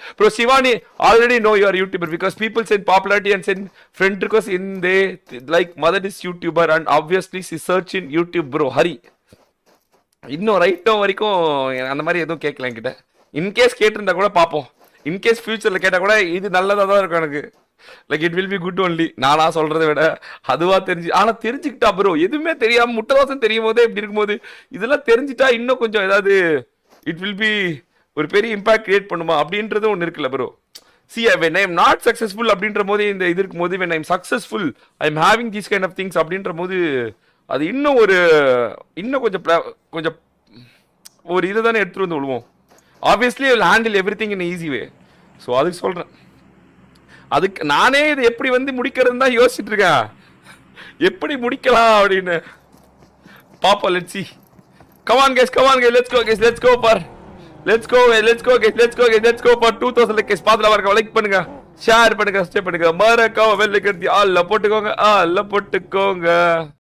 bro Shivani already know your YouTuber because people send popularity and send friend request in they like mother is YouTuber and obviously see search in YouTube bro Hari இன்னும் ரைட்டோ வரைக்கும் அந்த மாதிரி எதுவும் கேட்கல என்கிட்ட in case கேட்டிருந்தா கூட பார்ப்போம் இன்கேஸ் ஃபியூச்சர்ல கேட்டா கூட இது நல்லதா தான் இருக்கும் எனக்கு like it will be good only நானா சொல்றதை விட அதுவா தெரிஞ்சு ஆனா தெரிஞ்சுக்கிட்டா ப்ரோ எதுவுமே தெரியாம முட்டவாசம் தெரியும் போதே இப்படி இருக்கும்போது இதெல்லாம் தெரிஞ்சுட்டா இன்னும் கொஞ்சம் ஏதாவது இட் வில் பி ஒரு பெரிய இம்பாக்ட் கிரியேட் பண்ணுமா அப்படின்றது ஒன்று இருக்குல்ல bro see when I am not successful அப்படின்ற போது இந்த இது இருக்கும் போது when I am successful I am having these kind of things அப்படின்ற போது அது இன்னும் ஒரு இன்னும் கொஞ்சம் pla- கொஞ்சம் ஒரு இது தானே எடுத்துட்டு வந்து விடுவோம் obviously will handle everything in easy way so அதுக்கு சொல்கிறேன் அதுக்கு நானே இது எப்படி வந்து முடிக்கிறதுன்னு தான் யோசிச்சுட்டு இருக்கேன் எப்படி முடிக்கலாம் அப்படின்னு பாப்போம் let's see come on guys come on guys let's go guys let's go for let's go let's go guys let's go guys let's go for two thousand guys பாத்துல வரக்க லைக் பண்ணுங்க ஷேர் பண்ணுங்க சப்ஸ்கிரைப் பண்ணுங்க மறக்காம வெள்ளை கருத்தி ஆல்ல போட்டுக்கோங்க ஆல்ல போட்டுக்கோங்க